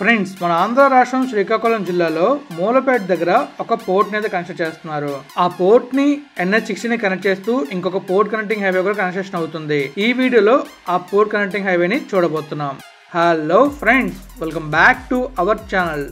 friends మన ఆంధ్ర రాష్ట్రం శ్రీకాకుళం జిల్లాలో మూలపేట దగ్గర ఒక పోర్ట్ అయితే కన్స్ట్రక్ట్ చేస్తున్నారు ఆ పోర్ట్ ని ఎన్హెచ్ సిక్స్టీ ని కనెక్ట్ చేస్తూ ఇంకొక పోర్ట్ కనెక్టింగ్ హైవే కూడా కన్స్ట్రక్షన్ అవుతుంది ఈ వీడియోలో ఆ పోర్ట్ కనెక్టింగ్ హైవేని చూడబోతున్నాం hello friends welcome back to our channel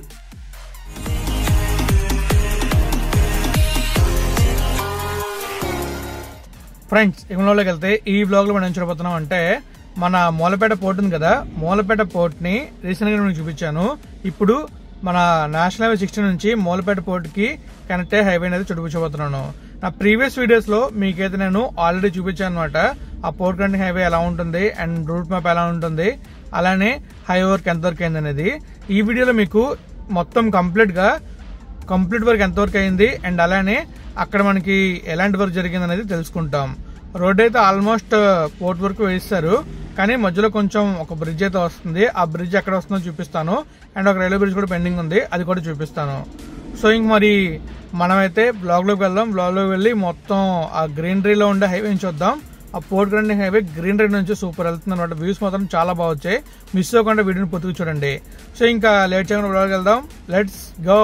friends ఇమలోకి వెళ్తే ఈ బ్లాగ్ లో మనం ఏం చూడబోతున్నాం అంటే మన మూలపేట పోర్ట్ ఉంది కదా మూలపేట పోర్ట్ ని రీసెంట్ గా నేను చూపించాను ఇప్పుడు మన నేషనల్ హైవే సిక్స్టీ నుంచి మూలపేట పోర్ట్ కి కనెక్ట్ అయ్యే హైవే అనేది చూపించబోతున్నాను నా ప్రీవియస్ వీడియోస్ లో మీకైతే నేను ఆల్రెడీ చూపించాను అనమాట ఆ పోర్ట్ కనెక్టింగ్ హైవే ఎలా ఉంటుంది అండ్ రూట్ మ్యాప్ ఎలా ఉంటుంది అలానే హైవే వర్క్ ఎంత వరకు అయింది అనేది ఈ వీడియోలో మీకు మొత్తం కంప్లీట్ గా కంప్లీట్ వర్క్ ఎంతవరకు అయింది అండ్ అలానే అక్కడ మనకి ఎలాంటి వర్క్ జరిగింది అనేది తెలుసుకుంటాం రోడ్ అయితే ఆల్మోస్ట్ పోర్ట్ వరకు వేస్తారు కానీ మధ్యలో కొంచెం ఒక బ్రిడ్జ్ అయితే వస్తుంది ఆ బ్రిడ్జ్ ఎక్కడ వస్తుందో చూపిస్తాను అండ్ ఒక రైల్వే బ్రిడ్జ్ కూడా పెండింగ్ ఉంది అది కూడా చూపిస్తాను సో ఇంక మరి మనమైతే బ్లాగ్ లోకి వెళ్దాం బ్లాగ్ లోకి వెళ్ళి మొత్తం ఆ గ్రీనరీలో ఉండే హైవే చూద్దాం ఆ పోర్ట్ గ్రైండింగ్ హైవే గ్రీనరీ నుంచి సూపర్ వెళ్తుంది అనమాట వ్యూస్ మాత్రం చాలా బాగా వచ్చాయి మిస్ అవ్వకుండా వీడియోని పొత్తుకు చూడండి సో ఇంకా లేట్ చేయకుండా బ్లాగ్ వెళ్దాం లెట్స్ గో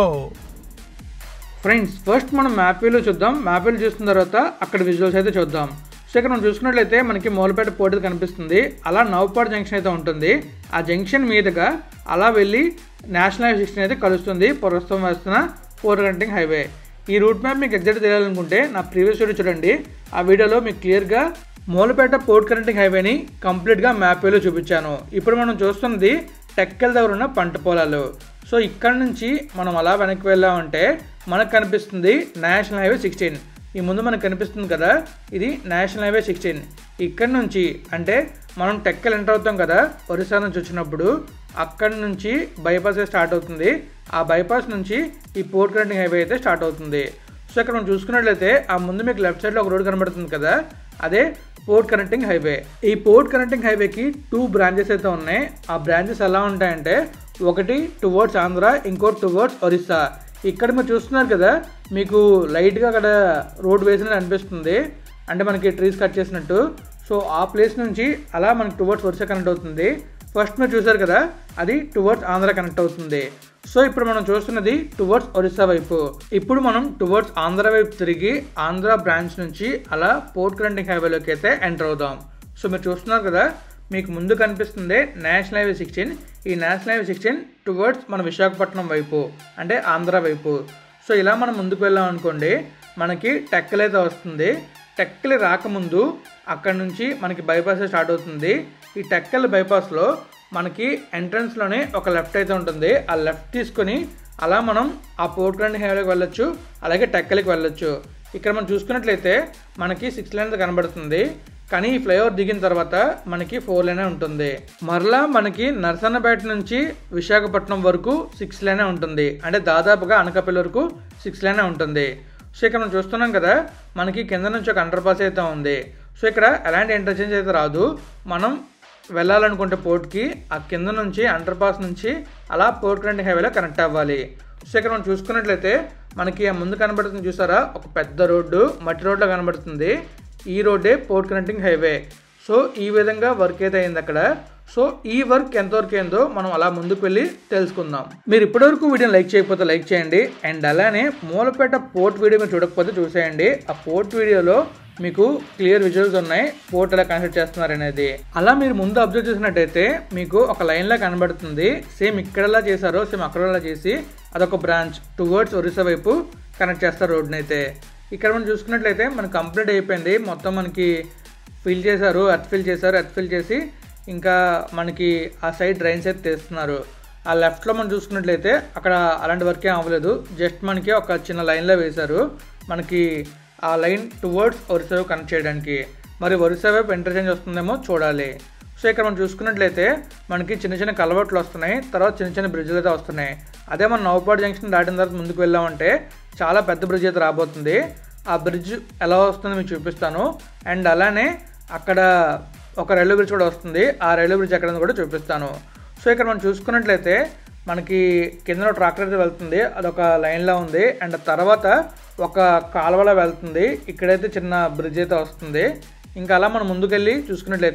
ఫ్రెండ్స్ ఫస్ట్ మనం మ్యాప్ వ్యూలో చూద్దాం మ్యాప్ వ్యూలో చూసిన తర్వాత అక్కడ విజువల్స్ అయితే చూద్దాం సో ఇక్కడ మనం చూసుకున్నట్లయితే మనకి మూలపేట పోటీ కనిపిస్తుంది అలా నవపాడు జంక్షన్ అయితే ఉంటుంది ఆ జంక్షన్ మీదుగా అలా వెళ్ళి నేషనల్ హైవే సిక్స్టీన్ అయితే కలుస్తుంది ప్రస్తుతం వేస్తున్న ఫోర్ కనెక్టింగ్ హైవే ఈ రూట్ మ్యాప్ మీకు ఎగ్జాక్ట్ తెలియాలనుకుంటే నా ప్రీవియస్ వీడియో చూడండి ఆ వీడియోలో మీకు క్లియర్గా మూలపేట పోర్ట్ కనెక్టింగ్ హైవేని కంప్లీట్గా మ్యాప్ వేలో చూపించాను ఇప్పుడు మనం చూస్తున్నది టెక్కల దగ్గర ఉన్న పంట పొలాలు సో ఇక్కడ నుంచి మనం అలా వెనక్కి వెళ్ళామంటే మనకు కనిపిస్తుంది నేషనల్ హైవే సిక్స్టీన్ ఈ ముందు మనకు కనిపిస్తుంది కదా ఇది నేషనల్ హైవే సిక్స్టీన్ ఇక్కడ నుంచి అంటే మనం టెక్కల్ ఎంటర్ అవుతాం కదా ఒరిస్సా నుంచి వచ్చినప్పుడు అక్కడ నుంచి బైపాస్ స్టార్ట్ అవుతుంది ఆ బైపాస్ నుంచి ఈ పోర్ట్ కనెక్టింగ్ హైవే అయితే స్టార్ట్ అవుతుంది సో ఇక్కడ మనం చూసుకున్నట్లయితే ఆ ముందు మీకు లెఫ్ట్ సైడ్లో ఒక రోడ్ కనబడుతుంది కదా అదే పోర్ట్ కనెక్టింగ్ హైవే ఈ పోర్ట్ కనెక్టింగ్ హైవేకి టూ బ్రాంచెస్ అయితే ఉన్నాయి ఆ బ్రాంచెస్ ఎలా ఉంటాయంటే ఒకటి టువర్డ్స్ ఆంధ్ర ఇంకోటి టువర్డ్స్ ఒరిస్సా ఇక్కడ మీరు చూస్తున్నారు కదా మీకు లైట్గా అక్కడ రోడ్ వేసినట్టు అనిపిస్తుంది అంటే మనకి ట్రీస్ కట్ చేసినట్టు సో ఆ ప్లేస్ నుంచి అలా మనకి టువర్డ్స్ ఒరిస్సా కనెక్ట్ అవుతుంది ఫస్ట్ మీరు చూసారు కదా అది టువర్డ్స్ ఆంధ్ర కనెక్ట్ అవుతుంది సో ఇప్పుడు మనం చూస్తున్నది టువర్డ్స్ ఒరిస్సా వైపు ఇప్పుడు మనం టువర్డ్స్ ఆంధ్ర వైపు తిరిగి ఆంధ్ర బ్రాంచ్ నుంచి అలా పోర్ట్ కరెంటింగ్ హైవేలోకి అయితే ఎంటర్ అవుదాం సో మీరు చూస్తున్నారు కదా మీకు ముందు కనిపిస్తుంది నేషనల్ హైవే సిక్స్టీన్ ఈ నేషనల్ హైవే సిక్స్టీన్ టువర్డ్స్ మన విశాఖపట్నం వైపు అంటే ఆంధ్ర వైపు సో ఇలా మనం ముందుకు వెళ్ళాం అనుకోండి మనకి టెక్కల్ అయితే వస్తుంది టెక్కలి రాకముందు అక్కడ నుంచి మనకి బైపాస్ స్టార్ట్ అవుతుంది ఈ టెక్కల్ బైపాస్లో మనకి ఎంట్రన్స్లోనే ఒక లెఫ్ట్ అయితే ఉంటుంది ఆ లెఫ్ట్ తీసుకొని అలా మనం ఆ పోర్ట్ గ్రాండ్ హైవేకి వెళ్ళొచ్చు అలాగే టెక్కలికి వెళ్ళొచ్చు ఇక్కడ మనం చూసుకున్నట్లయితే మనకి సిక్స్ లైన్ కనబడుతుంది కానీ ఈ ఫ్లైఓవర్ దిగిన తర్వాత మనకి ఫోర్ లైనే ఉంటుంది మరలా మనకి నరసన్నపేట నుంచి విశాఖపట్నం వరకు సిక్స్ లైనే ఉంటుంది అంటే దాదాపుగా అనకాపల్లి వరకు సిక్స్ లైనే ఉంటుంది సో ఇక్కడ మనం చూస్తున్నాం కదా మనకి కింద నుంచి ఒక అండర్ పాస్ అయితే ఉంది సో ఇక్కడ ఎలాంటి ఇంటర్చేంజ్ అయితే రాదు మనం వెళ్ళాలనుకుంటే పోర్ట్కి ఆ కింద నుంచి అండర్ పాస్ నుంచి అలా పోర్ట్ కరెంట్ హైవేలో కనెక్ట్ అవ్వాలి సో ఇక్కడ మనం చూసుకున్నట్లయితే మనకి ఆ ముందు కనబడుతుంది చూసారా ఒక పెద్ద రోడ్డు మట్టి రోడ్లో కనబడుతుంది ఈ రోడ్డే పోర్ట్ కనెక్టింగ్ హైవే సో ఈ విధంగా వర్క్ అయితే అయింది అక్కడ సో ఈ వర్క్ ఎంతవరకు అయిందో మనం అలా ముందుకు వెళ్ళి తెలుసుకుందాం మీరు ఇప్పటివరకు వీడియోని లైక్ చేయకపోతే లైక్ చేయండి అండ్ అలానే మూలపేట పోర్ట్ వీడియో మీరు చూడకపోతే చూసేయండి ఆ పోర్ట్ వీడియోలో మీకు క్లియర్ విజువల్స్ ఉన్నాయి పోర్ట్ ఎలా కన్స్ట్రక్ట్ చేస్తున్నారు అనేది అలా మీరు ముందు అబ్జర్వ్ చేసినట్టయితే మీకు ఒక లైన్లా కనబడుతుంది సేమ్ ఇక్కడలా చేశారో సేమ్ అక్కడలా చేసి అదొక బ్రాంచ్ టువర్డ్స్ ఒరిస్సా వైపు కనెక్ట్ చేస్తారు రోడ్ని అయితే ఇక్కడ మనం చూసుకున్నట్లయితే మనకు కంప్లీట్ అయిపోయింది మొత్తం మనకి ఫిల్ చేశారు ఎర్త్ ఫిల్ చేశారు ఎర్త్ ఫిల్ చేసి ఇంకా మనకి ఆ సైడ్ డ్రైన్స్ అయితే తీస్తున్నారు ఆ లెఫ్ట్లో మనం చూసుకున్నట్లయితే అక్కడ అలాంటి వర్క్ ఏం అవ్వలేదు జస్ట్ మనకి ఒక చిన్న లైన్లో వేశారు మనకి ఆ లైన్ టువర్డ్స్ ఒరిస్సా కనెక్ట్ చేయడానికి మరి ఒరిస్సా వైపు ఇంటర్చేంజ్ వస్తుందేమో చూడాలి సో ఇక్కడ మనం చూసుకున్నట్లయితే మనకి చిన్న చిన్న కలవట్లు వస్తున్నాయి తర్వాత చిన్న చిన్న బ్రిడ్జ్లు అయితే వస్తున్నాయి అదే మనం నవపాడు జంక్షన్ దాటిన తర్వాత ముందుకు వెళ్ళామంటే చాలా పెద్ద బ్రిడ్జ్ అయితే రాబోతుంది ఆ బ్రిడ్జ్ ఎలా వస్తుందో మీకు చూపిస్తాను అండ్ అలానే అక్కడ ఒక రైల్వే బ్రిడ్జ్ కూడా వస్తుంది ఆ రైల్వే బ్రిడ్జ్ ఎక్కడ కూడా చూపిస్తాను సో ఇక్కడ మనం చూసుకున్నట్లయితే మనకి కింద ట్రాక్టర్ అయితే వెళ్తుంది అదొక లైన్లో ఉంది అండ్ తర్వాత ఒక కాలువలో వెళ్తుంది ఇక్కడైతే చిన్న బ్రిడ్జ్ అయితే వస్తుంది ఇంకా అలా మనం ముందుకెళ్ళి చూసుకున్నట్లయితే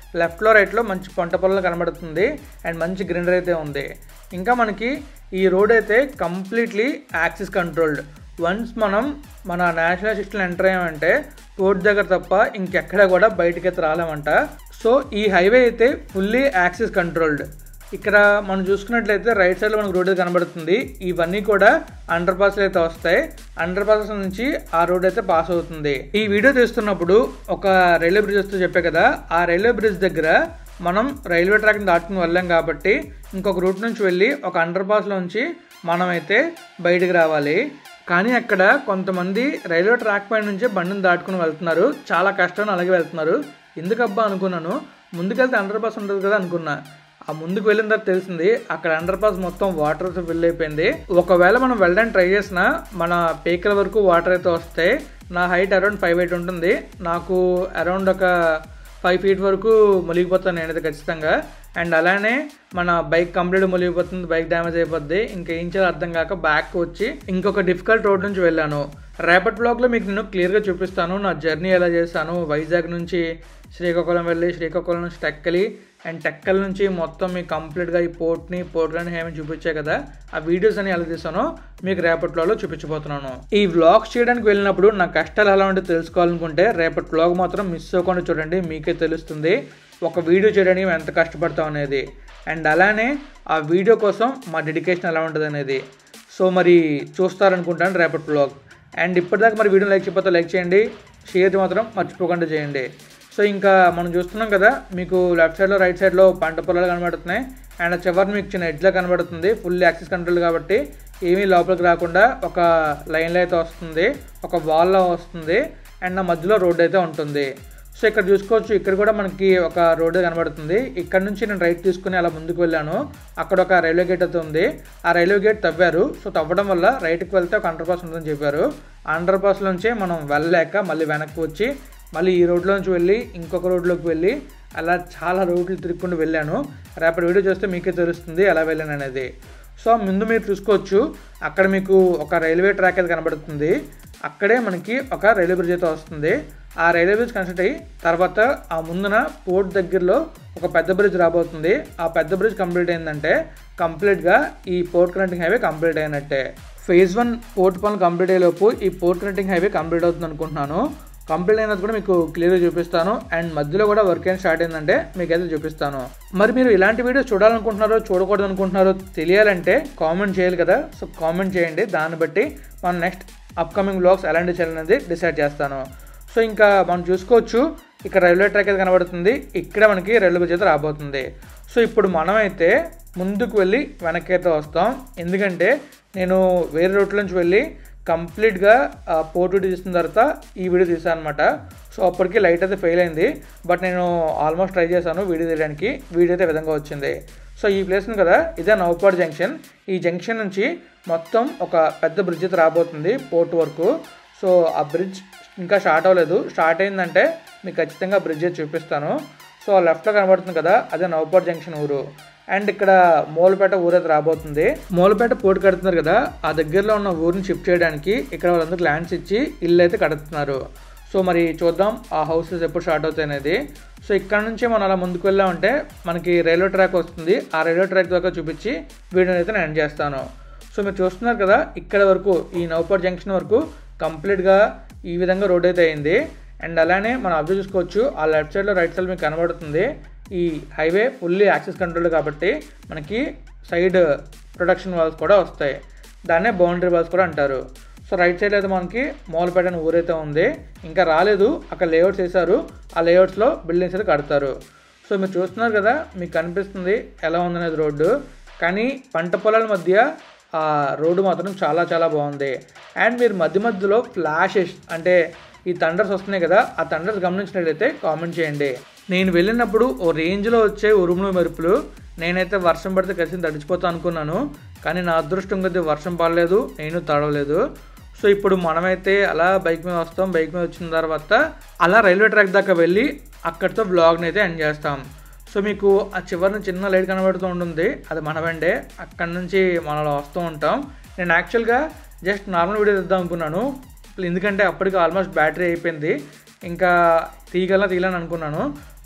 లెఫ్ట్లో రైట్లో మంచి పంట పొలాలు కనబడుతుంది అండ్ మంచి గ్రీనరీ అయితే ఉంది ఇంకా మనకి ఈ రోడ్ అయితే కంప్లీట్లీ యాక్సిస్ కంట్రోల్డ్ వన్స్ మనం మన నేషనల్ సిస్టమ్ ఎంటర్ అయ్యామంటే పోర్ట్ దగ్గర తప్ప ఇంకెక్కడ కూడా బయటకైతే రాలేమంట సో ఈ హైవే అయితే ఫుల్లీ యాక్సిస్ కంట్రోల్డ్ ఇక్కడ మనం చూసుకున్నట్లయితే రైట్ సైడ్లో మనకు రోడ్ అయితే కనబడుతుంది ఇవన్నీ కూడా అండర్ పాస్లు అయితే వస్తాయి అండర్ పాస్ నుంచి ఆ రోడ్ అయితే పాస్ అవుతుంది ఈ వీడియో తీస్తున్నప్పుడు ఒక రైల్వే బ్రిడ్జ్ వస్తూ చెప్పే కదా ఆ రైల్వే బ్రిడ్జ్ దగ్గర మనం రైల్వే ట్రాక్ని దాటుకుని వెళ్ళాం కాబట్టి ఇంకొక రూట్ నుంచి వెళ్ళి ఒక అండర్ పాస్లోంచి మనమైతే బయటికి రావాలి కానీ అక్కడ కొంతమంది రైల్వే ట్రాక్ పై నుంచి బండిని దాటుకుని వెళ్తున్నారు చాలా కష్టం అలాగే వెళ్తున్నారు ఎందుకబ్బా అనుకున్నాను ముందుకెళ్తే అండర్ పాస్ ఉంటుంది కదా అనుకున్నా ఆ ముందుకు వెళ్ళిన తర్వాత తెలిసింది అక్కడ అండర్ పాస్ మొత్తం వాటర్ ఫిల్ అయిపోయింది ఒకవేళ మనం వెళ్ళడానికి ట్రై చేసినా మన పేకల వరకు వాటర్ అయితే వస్తాయి నా హైట్ అరౌండ్ ఫైవ్ ఎయిట్ ఉంటుంది నాకు అరౌండ్ ఒక ఫైవ్ ఫీట్ వరకు మునిగిపోతాను నేనైతే ఖచ్చితంగా అండ్ అలానే మన బైక్ కంప్లీట్ మునిగిపోతుంది బైక్ డ్యామేజ్ అయిపోద్ది ఇంకా ఏం చేయాలో అర్థం కాక బ్యాక్ వచ్చి ఇంకొక డిఫికల్ట్ రోడ్ నుంచి వెళ్ళాను రేపటి బ్లాగ్లో మీకు నేను క్లియర్గా చూపిస్తాను నా జర్నీ ఎలా చేశాను వైజాగ్ నుంచి శ్రీకాకుళం వెళ్ళి శ్రీకాకుళం నుంచి టెక్కలి అండ్ టెక్కల నుంచి మొత్తం మీకు కంప్లీట్గా ఈ పోర్ట్ని పోర్ట్ కానీ ఏమైనా చూపించే కదా ఆ వీడియోస్ అని ఎలా తీసానో మీకు రేపటిలో చూపించబోతున్నాను ఈ వ్లాగ్స్ చేయడానికి వెళ్ళినప్పుడు నా కష్టాలు ఎలా ఉంటే తెలుసుకోవాలనుకుంటే రేపటి వ్లాగ్ మాత్రం మిస్ అవ్వకుండా చూడండి మీకే తెలుస్తుంది ఒక వీడియో చేయడానికి మేము ఎంత కష్టపడతాం అనేది అండ్ అలానే ఆ వీడియో కోసం మా డెడికేషన్ ఎలా ఉంటుంది అనేది సో మరి చూస్తారనుకుంటాను రేపటి వ్లాగ్ అండ్ ఇప్పటిదాకా మరి వీడియో లైక్ చేయకపోతే లైక్ చేయండి షేర్ మాత్రం మర్చిపోకుండా చేయండి సో ఇంకా మనం చూస్తున్నాం కదా మీకు లెఫ్ట్ సైడ్లో రైట్ సైడ్లో పంట పొలాలు కనబడుతున్నాయి అండ్ చివరి మీకు చిన్న ఎడ్జ్లో కనబడుతుంది ఫుల్ యాక్సెస్ కంట్రోల్ కాబట్టి ఏమీ లోపలికి రాకుండా ఒక లైన్లో అయితే వస్తుంది ఒక వాల్లో వస్తుంది అండ్ నా మధ్యలో రోడ్ అయితే ఉంటుంది సో ఇక్కడ చూసుకోవచ్చు ఇక్కడ కూడా మనకి ఒక రోడ్డు కనబడుతుంది ఇక్కడ నుంచి నేను రైట్ తీసుకుని అలా ముందుకు వెళ్ళాను అక్కడ ఒక రైల్వే గేట్ అయితే ఉంది ఆ రైల్వే గేట్ తవ్వారు సో తవ్వడం వల్ల రైట్కి వెళ్తే ఒక అండర్ పాస్ ఉంటుందని చెప్పారు ఆ అండర్ పాస్ నుంచి మనం వెళ్ళలేక మళ్ళీ వెనక్కి వచ్చి మళ్ళీ ఈ రోడ్లోంచి వెళ్ళి ఇంకొక రోడ్లోకి వెళ్ళి అలా చాలా రోడ్లు తిరుక్కుంటూ వెళ్ళాను రేపటి వీడియో చూస్తే మీకే తెలుస్తుంది ఎలా వెళ్ళాను అనేది సో ముందు మీరు చూసుకోవచ్చు అక్కడ మీకు ఒక రైల్వే ట్రాక్ అయితే కనబడుతుంది అక్కడే మనకి ఒక రైల్వే బ్రిడ్జ్ అయితే వస్తుంది ఆ రైల్వే బ్రిడ్జ్ కన్స్ట్రక్ట్ అయ్యి తర్వాత ఆ ముందున పోర్ట్ దగ్గరలో ఒక పెద్ద బ్రిడ్జ్ రాబోతుంది ఆ పెద్ద బ్రిడ్జ్ కంప్లీట్ అయిందంటే కంప్లీట్గా ఈ పోర్ట్ కనెక్టింగ్ హైవే కంప్లీట్ అయినట్టే ఫేజ్ వన్ పోర్ట్ పనులు కంప్లీట్ అయ్యేలోపు ఈ పోర్ట్ కనెక్టింగ్ హైవే కంప్లీట్ అవుతుంది అనుకుంటున్నాను కంప్లీట్ అయినది కూడా మీకు క్లియర్గా చూపిస్తాను అండ్ మధ్యలో కూడా వర్క్ అయిన స్టార్ట్ అయిందంటే మీకు అయితే చూపిస్తాను మరి మీరు ఇలాంటి వీడియోస్ చూడాలనుకుంటున్నారో చూడకూడదు అనుకుంటున్నారో తెలియాలంటే కామెంట్ చేయాలి కదా సో కామెంట్ చేయండి దాన్ని బట్టి మనం నెక్స్ట్ అప్కమింగ్ బ్లాగ్స్ ఎలాంటి చేయాలనేది డిసైడ్ చేస్తాను సో ఇంకా మనం చూసుకోవచ్చు ఇక్కడ రైల్వే ట్రాక్ అయితే కనబడుతుంది ఇక్కడ మనకి రైల్వే బ్రిడ్జ్ అయితే రాబోతుంది సో ఇప్పుడు మనమైతే ముందుకు వెళ్ళి వెనక్కి అయితే వస్తాం ఎందుకంటే నేను వేరే రూట్ నుంచి వెళ్ళి కంప్లీట్గా పోర్ట్ వీడియో తీసిన తర్వాత ఈ వీడియో తీసాను అనమాట సో అప్పటికి లైట్ అయితే ఫెయిల్ అయింది బట్ నేను ఆల్మోస్ట్ ట్రై చేశాను వీడియో తీయడానికి వీడియో అయితే ఈ విధంగా వచ్చింది సో ఈ ప్లేస్ ఉంది కదా ఇదే నౌపాడ్ జంక్షన్ ఈ జంక్షన్ నుంచి మొత్తం ఒక పెద్ద బ్రిడ్జ్ అయితే రాబోతుంది పోర్ట్ వరకు సో ఆ బ్రిడ్జ్ ఇంకా స్టార్ట్ అవ్వలేదు స్టార్ట్ అయిందంటే మీకు ఖచ్చితంగా బ్రిడ్జ్ అయితే చూపిస్తాను సో లెఫ్ట్లో కనబడుతుంది కదా అదే నౌపాడ్ జంక్షన్ ఊరు అండ్ ఇక్కడ మూలపేట ఊరైతే రాబోతుంది మూలపేట పోటీ కడుతున్నారు కదా ఆ దగ్గరలో ఉన్న ఊరిని షిఫ్ట్ చేయడానికి ఇక్కడ వాళ్ళందరికీ ల్యాండ్స్ ఇచ్చి ఇల్లు అయితే కడుతున్నారు సో మరి చూద్దాం ఆ హౌసెస్ ఎప్పుడు స్టార్ట్ అవుతాయి అనేది సో ఇక్కడ నుంచి మనం అలా ముందుకు వెళ్ళామంటే మనకి రైల్వే ట్రాక్ వస్తుంది ఆ రైల్వే ట్రాక్ దాకా చూపించి వీడియోని అయితే నేను ఎండ్ చేస్తాను సో మీరు చూస్తున్నారు కదా ఇక్కడ వరకు ఈ నౌపర్ జంక్షన్ వరకు కంప్లీట్గా ఈ విధంగా రోడ్ అయితే అయింది అండ్ అలానే మనం అబ్జర్వ్ చూసుకోవచ్చు ఆ లెఫ్ట్ సైడ్లో రైట్ సైడ్ మీకు కనబడుతుంది ఈ హైవే ఫుల్లీ యాక్సెస్ కంట్రోల్ కాబట్టి మనకి సైడ్ ప్రొడక్షన్ వాల్స్ కూడా వస్తాయి దాన్నే బౌండరీ వాల్స్ కూడా అంటారు సో రైట్ సైడ్ అయితే మనకి మూలపేట అనే ఊరైతే ఉంది ఇంకా రాలేదు అక్కడ లేఅవుట్స్ వేశారు ఆ లేఅవుట్స్లో బిల్డింగ్స్ అయితే కడతారు సో మీరు చూస్తున్నారు కదా మీకు కనిపిస్తుంది ఎలా ఉందనేది రోడ్డు కానీ పంట పొలాల మధ్య ఆ రోడ్డు మాత్రం చాలా చాలా బాగుంది అండ్ మీరు మధ్య మధ్యలో ఫ్లాషెస్ అంటే ఈ థండర్స్ వస్తున్నాయి కదా ఆ థండర్స్ గమనించినట్లయితే కామెంట్ చేయండి నేను వెళ్ళినప్పుడు ఓ రేంజ్లో వచ్చే ఉరుములు మెరుపులు నేనైతే వర్షం పడితే కలిసి తడిచిపోతా అనుకున్నాను కానీ నా అదృష్టం కొద్దీ వర్షం పడలేదు నేను తడవలేదు సో ఇప్పుడు మనమైతే అలా బైక్ మీద వస్తాం బైక్ మీద వచ్చిన తర్వాత అలా రైల్వే ట్రాక్ దాకా వెళ్ళి అక్కడితో బ్లాగ్ని అయితే ఎండ్ చేస్తాం సో మీకు ఆ చివరిన చిన్న లైట్ కనబడుతూ ఉంటుంది అది మన వెండే అక్కడి నుంచి మనం అలా వస్తూ ఉంటాం నేను యాక్చువల్గా జస్ట్ నార్మల్ వీడియో తీద్దాం అనుకున్నాను ఎందుకంటే అప్పటికి ఆల్మోస్ట్ బ్యాటరీ అయిపోయింది ఇంకా తీగల తీయాలని అనుకున్నాను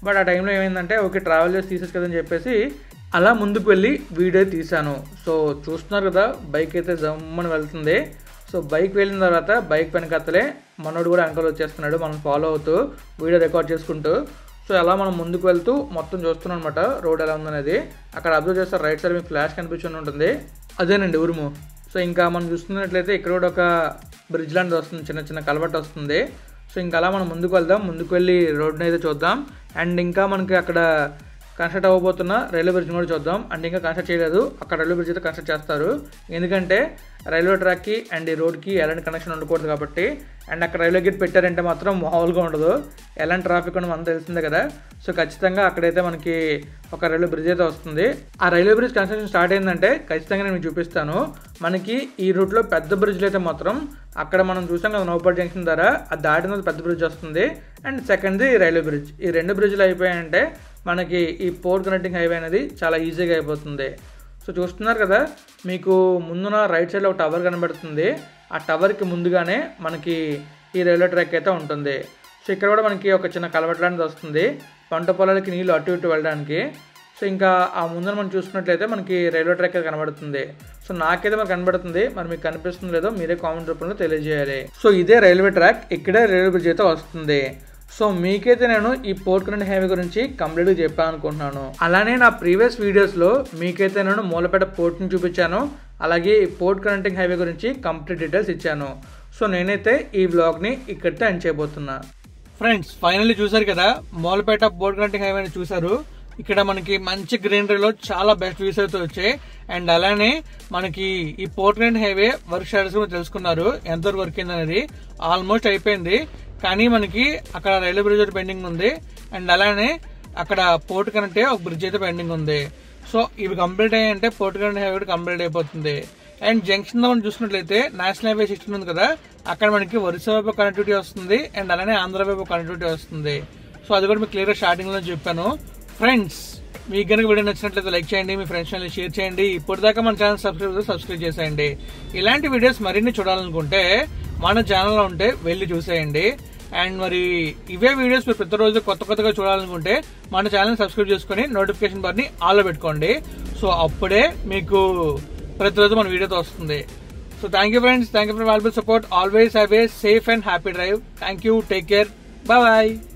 బట్ ఆ టైంలో ఏమైందంటే ఓకే ట్రావెల్ చేసి తీసేసి కదని చెప్పేసి అలా ముందుకు వెళ్ళి వీడియో తీశాను సో చూస్తున్నారు కదా బైక్ అయితే జమ్మని వెళ్తుంది సో బైక్ వెళ్ళిన తర్వాత బైక్ వెనకత్తలే మనోడు కూడా అంకల్ వచ్చేస్తున్నాడు మనం ఫాలో అవుతూ వీడియో రికార్డ్ చేసుకుంటూ సో అలా మనం ముందుకు వెళ్తూ మొత్తం చూస్తున్నాం అనమాట రోడ్ ఎలా ఉందనేది అక్కడ అబ్జర్వ్ చేస్తారు రైట్ సైడ్ మీకు ఫ్లాష్ కనిపించి ఉంటుంది అదేనండి ఉరుము సో ఇంకా మనం చూస్తున్నట్లయితే ఇక్కడ కూడా ఒక బ్రిడ్జ్ లాంటిది వస్తుంది చిన్న చిన్న కలబట్ వస్తుంది సో ఇంకా అలా మనం ముందుకు వెళ్దాం ముందుకు వెళ్ళి రోడ్ని అయితే చూద్దాం అండ్ ఇంకా మనకి అక్కడ కన్స్ట్రక్ట్ అవ్వబోతున్న రైల్వే బ్రిడ్జ్ కూడా చూద్దాం అండ్ ఇంకా కన్స్ట్రక్ట్ చేయలేదు అక్కడ రైల్వే బ్రిడ్జ్ అయితే కన్స్ట్రక్ట్ చేస్తారు ఎందుకంటే రైల్వే ట్రాక్కి అండ్ ఈ రోడ్కి ఎలాంటి కనెక్షన్ ఉండకూడదు కాబట్టి అండ్ అక్కడ రైల్వే గేట్ పెట్టారంటే మాత్రం మామూలుగా ఉండదు ఎలాంటి ట్రాఫిక్ ఉండదు మనకు తెలిసిందే కదా సో ఖచ్చితంగా అక్కడైతే మనకి ఒక రైల్వే బ్రిడ్జ్ అయితే వస్తుంది ఆ రైల్వే బ్రిడ్జ్ కన్స్ట్రక్షన్ స్టార్ట్ అయిందంటే ఖచ్చితంగా నేను మీకు చూపిస్తాను మనకి ఈ రూట్లో పెద్ద బ్రిడ్జ్లు అయితే మాత్రం అక్కడ మనం చూసాం కదా నౌపర్ జంక్షన్ ద్వారా అది దాటిన తర్వాత పెద్ద బ్రిడ్జ్ వస్తుంది అండ్ సెకండ్ది రైల్వే బ్రిడ్జ్ ఈ రెండు బ్రిడ్జ్లు అయిపోయాయంటే మనకి ఈ పోర్ట్ కనెక్టింగ్ హైవే అనేది చాలా ఈజీగా అయిపోతుంది సో చూస్తున్నారు కదా మీకు ముందున రైట్ సైడ్లో ఒక టవర్ కనబడుతుంది ఆ టవర్కి ముందుగానే మనకి ఈ రైల్వే ట్రాక్ అయితే ఉంటుంది సో ఇక్కడ కూడా మనకి ఒక చిన్న కలవట్ లాంటిది వస్తుంది పంట పొలాలకి నీళ్ళు అటు ఇటు వెళ్ళడానికి సో ఇంకా ఆ ముందర మనం చూసుకున్నట్లయితే మనకి రైల్వే ట్రాక్ అయితే కనబడుతుంది సో నాకైతే మనకు కనబడుతుంది మరి మీకు కనిపిస్తుంది లేదో మీరే కామెంట్ రూపంలో తెలియజేయాలి సో ఇదే రైల్వే ట్రాక్ ఇక్కడే రైల్వే బ్రిడ్జ్ అయితే వస్తుంది సో మీకైతే నేను ఈ పోర్ట్ కరెంట్ హైవే గురించి కంప్లీట్గా చెప్పాను అనుకుంటున్నాను అలానే నా ప్రీవియస్ వీడియోస్లో మీకైతే నేను మూలపేట పోర్ట్ని చూపించాను అలాగే ఈ పోర్ట్ కనెక్టింగ్ హైవే గురించి కంప్లీట్ డీటెయిల్స్ ఇచ్చాను సో నేనైతే ఈ బ్లాగ్ని ఇక్కడితో ఎండ్ చేయబోతున్నా ఫ్రెండ్స్ ఫైనల్లీ చూసారు కదా మూలపేట పోర్ట్ కనెక్టింగ్ హైవే చూసారు ఇక్కడ మనకి మంచి గ్రీనరీలో చాలా బెస్ట్ వ్యూస్ అయితే వచ్చాయి అండ్ అలానే మనకి ఈ port current highway work status కూడా తెలుసుకున్నారు ఎంతవరకు వర్క్ అయింది అనేది ఆల్మోస్ట్ అయిపోయింది కానీ మనకి అక్కడ రైల్వే బ్రిడ్జ్ ఒకటి పెండింగ్ ఉంది అండ్ అలానే అక్కడ పోర్ట్ కనెక్ట్ ఒక బ్రిడ్జ్ అయితే పెండింగ్ ఉంది సో ఇవి కంప్లీట్ అయ్యాయంటే పోర్ట్ కనెక్ట్ హైవే కూడా కంప్లీట్ అయిపోతుంది అండ్ జంక్షన్ లో మనం చూసినట్లయితే నేషనల్ హైవే సిక్స్టీన్ ఉంది కదా అక్కడ మనకి ఒరిస్సా వైపు కనెక్టివిటీ వస్తుంది అండ్ అలానే ఆంధ్ర వైపు కనెక్టివిటీ వస్తుంది సో అది కూడా మీకు క్లియర్ స్టార్టింగ్ లో చెప్పాను ఫ్రెండ్స్ మీకు కనుక వీడియో నచ్చినట్లయితే లైక్ చేయండి మీ ఫ్రెండ్స్ ఛానల్ షేర్ చేయండి ఇప్పటిదాకా మన ఛానల్ సబ్స్క్రైబ్ సబ్స్క్రైబ్ చేసేయండి ఇలాంటి వీడియోస్ మరిన్ని చూడాలనుకుంటే మన ఛానల్లో ఉంటే వెళ్ళి చూసేయండి అండ్ మరి ఇవే వీడియోస్ మీరు ప్రతిరోజు కొత్త కొత్తగా చూడాలనుకుంటే మన ఛానల్ సబ్స్క్రైబ్ చేసుకుని నోటిఫికేషన్ బార్ని ఆన్లో పెట్టుకోండి సో అప్పుడే మీకు ప్రతిరోజు మన వీడియోతో వస్తుంది so thank you friends thank you for valuable support always have a safe and happy drive thank you take care bye